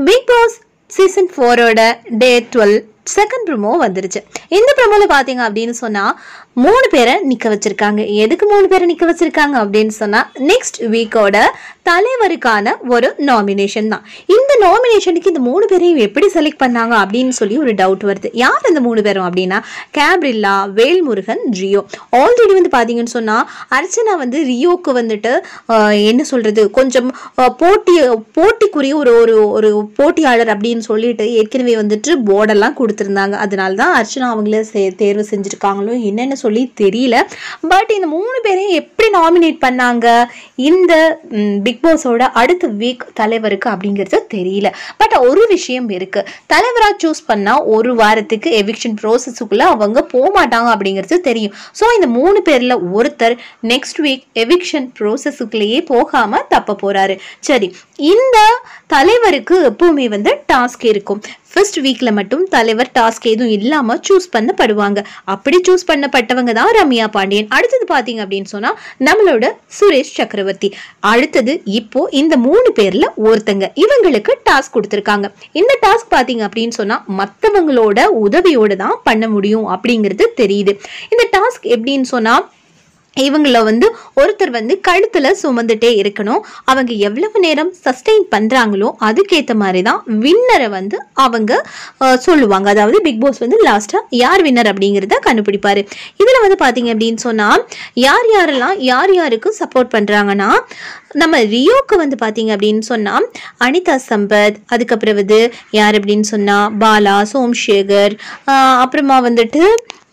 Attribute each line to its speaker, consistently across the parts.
Speaker 1: big Boss season ஃபோரோட டே twelve second promo வந்துருச்சு இந்த ப்ரோமோல பாத்தீங்க அப்படின்னு சொன்னா மூணு பேரை நிக்க வச்சிருக்காங்க எதுக்கு மூணு பேரை நிக்க வச்சிருக்காங்க அப்படின்னு சொன்னா நெக்ஸ்ட் வீக்கோட தலைவருக்கான ஒரு நாமினேஷன் தான் இந்த நாமினேஷனுக்கு இந்த மூணு பேரையும் எப்படி செலக்ட் பண்ணாங்க அப்படின்னு சொல்லி ஒரு டவுட் வருது யார் இந்த மூணு பேரும் அப்படின்னா கேப்ரில்லா வேல்முருகன் ரியோ ஆல்ரெடி வந்து பாத்தீங்கன்னு சொன்னா அர்ச்சனா வந்து ரியோக்கு வந்துட்டு ஆஹ், என்ன சொல்றது கொஞ்சம் ஆஹ், போட்டி போட்டிக்குரிய ஒரு ஒரு ஒரு போட்டியாளர் அப்படின்னு சொல்லிட்டு ஏற்கனவே வந்துட்டு போர்டெல்லாம் கொடுத்துருந்தாங்க அதனால தான் அர்ச்சனா அவங்கள சே- தேர்வு செஞ்சுருக்காங்களோ என்னன்னு சொல்லி தெரியல பட் இந்த மூணு பேரையும் எப்படி நாமினேட் பண்ணாங்க இந்த பிக் பாஸோட அடுத்த வீக் தலைவருக்கு அப்படிங்கிறது தெரியல பட் ஒரு விஷயம் இருக்கு தலைவரா சூஸ் பண்ணா ஒரு வாரத்துக்கு எவிக்ஷன் ப்ரோசஸுக்குள்ள அவங்க போக மாட்டாங்க அப்படிங்கிறது தெரியும் ஸோ இந்த மூணு பேர்ல ஒருத்தர் நெக்ஸ்ட் வீக் எவிக்ஷன் ப்ரோசஸுக்குள்ளேயே போகாம தப்ப போறாரு சரி இந்த தலைவருக்கு எப்பவுமே வந்து டாஸ்க் இருக்கும் ஃபர்ஸ்ட் வீக்ல மட்டும் தலைவர் டாஸ்க் எதுவும் இல்லாம சூஸ் பண்ணப்படுவாங்க அப்படி சூஸ் பண்ணப்பட்டவங்க தான் ரம்யா பாண்டியன் அடுத்தது பாத்தீங்க அப்படின்னு சொன்னா நம்மளோட சுரேஷ் சக்கரவர்த்தி அடுத்தது இப்போ இந்த மூணு பேர்ல ஒருத்தங்க இவங்களுக்கு டாஸ்க் கொடுத்துருக்காங்க இந்த டாஸ்க் பாத்தீங்க அப்படின்னு சொன்னா மத்தவங்களோட உதவியோட தான் பண்ண முடியும் அப்படிங்கிறது தெரியுது இந்த டாஸ்க் எப்படின்னு சொன்னா இவங்கள வந்து ஒருத்தர் வந்து கழுத்துல சுமந்துட்டே இருக்கணும் அவங்க எவ்வளவு நேரம் சஸ்டெயின் பண்றாங்களோ அதுக்கேத்த மாதிரி தான் வின்னரை வந்து அவங்க அஹ், சொல்லுவாங்க அதாவது பிக் பாஸ் வந்து லாஸ்டா யார் வின்னர் அப்படிங்கிறத கண்டுபிடிப்பாரு இதுல வந்து பாத்தீங்க அப்படின்னு சொன்னா யார் யாரெல்லாம் யார் யாருக்கு சப்போர்ட் பண்றாங்கன்னா நம்ம ரியோக்கு வந்து பாத்தீங்க அப்படின்னு சொன்னா அனிதா சம்பத் அதுக்கப்புறம் வந்து யார் அப்படின்னு சொன்னா பாலா சோம்சேகர் ஆஹ், அப்புறமா வந்துட்டு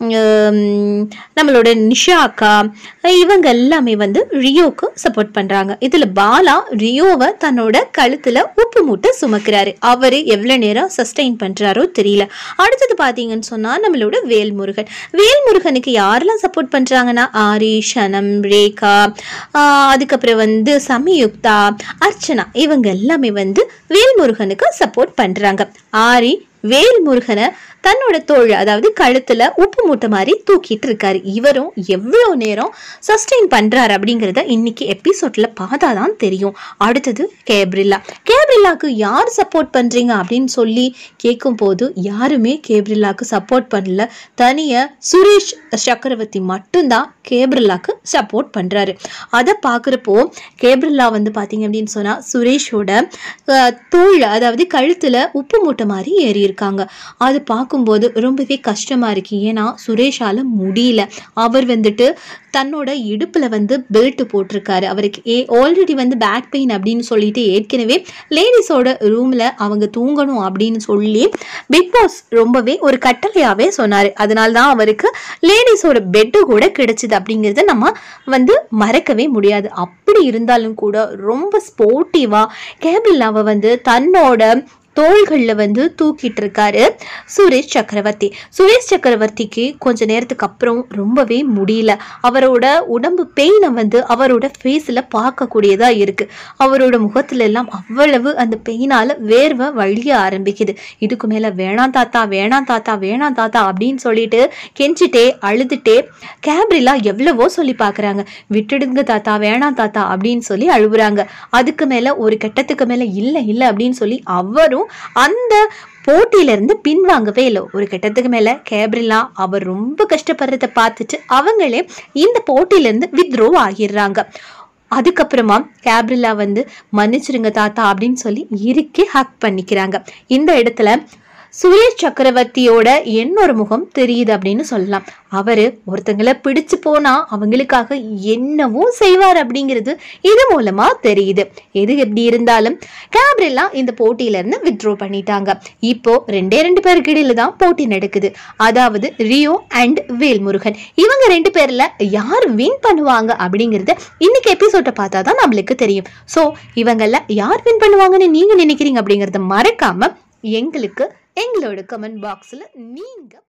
Speaker 1: உம், நம்மளோட நிஷா அக்கா இவங்க எல்லாமே வந்து ரியோக்கு சப்போர்ட் பண்றாங்க இதுல பாலா ரியோவை தன்னோட கழுத்துல உப்பு மூட்டை சுமக்கிறாரு அவரு எவ்வளவு நேரம் சஸ்டெயின் பண்றாரோ தெரியல அடுத்தது பாத்தீங்கன்னு சொன்னா நம்மளோட வேல்முருகன் வேல்முருகனுக்கு யாரெல்லாம் சப்போர்ட் பண்றாங்கன்னா ஆரி ஷனம் ரேகா ஆஹ் அதுக்கப்புறம் வந்து சமயுக்தா அர்ச்சனா இவங்க எல்லாமே வந்து வேல்முருகனுக்கு சப்போர்ட் பண்றாங்க ஆரி வேல்முருகனை தன்னோட தோள் அதாவது கழுத்துல உப்பு மூட்டை மாதிரி தூக்கிட்டு இருக்காரு இவரும் எவ்வளவு நேரம் சஸ்டெயின் பண்றாரு அப்படிங்கறத இன்னைக்கு எபிசோட்ல பார்த்தா தான் தெரியும் அடுத்தது கேப்ரில்லா கேப்ரில்லாக்கு யார் சப்போர்ட் பண்றீங்க அப்படின்னு சொல்லி கேட்கும் போது யாருமே கேப்ரில்லாக்கு சப்போர்ட் பண்ணல தனிய சுரேஷ் சக்கரவர்த்தி மட்டும்தான் கேப்ரில்லாக்கு சப்போர்ட் பண்றாரு அதை பார்க்குறப்போ கேப்ரில்லா வந்து பாத்தீங்க அப்படின்னு சொன்னா சுரேஷோட அஹ், தோள் அதாவது கழுத்துல உப்பு மூட்டை மாதிரி ஏறி இருக்காங்க அது பார்க்கும்போது ரொம்பவே கஷ்டமா இருக்கு ஏன்னா சுரேஷால முடியல அவர் வந்துட்டு தன்னோட இடுப்புல வந்து பெல்ட் போட்டிருக்காரு அவருக்கு ஏ ஆல்ரெடி வந்து பேக் பெயின் அப்படின்னு சொல்லிட்டு ஏற்கனவே லேடிஸோட ரூம்ல அவங்க தூங்கணும் அப்படின்னு சொல்லி பிக் பாஸ் ரொம்பவே ஒரு கட்டளையாவே சொன்னாரு அதனால தான் அவருக்கு லேடிஸோட பெட்டு கூட கிடைச்சது அப்படிங்கிறத நம்ம வந்து மறக்கவே முடியாது அப்படி இருந்தாலும் கூட ரொம்ப ஸ்போர்ட்டிவா கேபில்லாவை வந்து தன்னோட தோள்களில் வந்து தூக்கிட்டு இருக்காரு சுரேஷ் சக்கரவர்த்தி சுரேஷ் சக்கரவர்த்திக்கு கொஞ்ச நேரத்துக்கு அப்புறம் ரொம்பவே முடியல அவரோட உடம்பு பெயினை வந்து அவரோட ஃபேஸில் பார்க்கக்கூடியதா இருக்கு அவரோட முகத்துல எல்லாம் அவ்வளவு அந்த பெயினால வேர்வை வழிய ஆரம்பிக்குது இதுக்கு மேல வேணாம் தாத்தா வேணாம் தாத்தா வேணாம் தாத்தா அப்படின்னு சொல்லிட்டு கெஞ்சிட்டே அழுதுட்டே கேப்ரிலா எவ்வளவோ சொல்லி பார்க்கறாங்க விட்டுடுங்க தாத்தா வேணாம் தாத்தா அப்படின்னு சொல்லி அழுகுறாங்க அதுக்கு மேல ஒரு கட்டத்துக்கு மேல இல்ல இல்ல அப்படின்னு சொல்லி அவரும் அந்த போட்டியில இருந்து பின்வாங்கவே இல்லை ஒரு கட்டத்துக்கு மேல கேப்ரிலா அவர் ரொம்ப கஷ்டப்படுறத பார்த்துட்டு அவங்களே இந்த போட்டியில இருந்து வித்ரோ ஆகிடுறாங்க அதுக்கப்புறமா கேப்ரிலா வந்து மன்னிச்சிருங்க தாத்தா அப்படின்னு சொல்லி இறுக்கி ஹக் பண்ணிக்கிறாங்க இந்த இடத்துல சுரேஷ் சக்கரவர்த்தியோட இன்னொரு முகம் தெரியுது அப்படின்னு சொல்லலாம் அவரு ஒருத்தங்களை பிடிச்சு போனா அவங்களுக்காக என்னவோ செய்வார் அப்படிங்கிறது இது மூலமா தெரியுது எது எப்படி இருந்தாலும் கேப்ரில்லா இந்த போட்டியில இருந்து வித்ட்ரோ பண்ணிட்டாங்க இப்போ ரெண்டே ரெண்டு பேருக்கு இடையில தான் போட்டி நடக்குது அதாவது ரியோ அண்ட் வேல்முருகன் இவங்க ரெண்டு பேர்ல யார் வின் பண்ணுவாங்க அப்படிங்கறது இன்னைக்கு எபிசோட்டை பார்த்தா தான் நம்மளுக்கு தெரியும் ஸோ இவங்கள யார் வின் பண்ணுவாங்கன்னு நீங்க நினைக்கிறீங்க அப்படிங்கறத மறக்காம எங்களுக்கு எங்களோட கமெண்ட் பாக்ஸ்ல நீங்க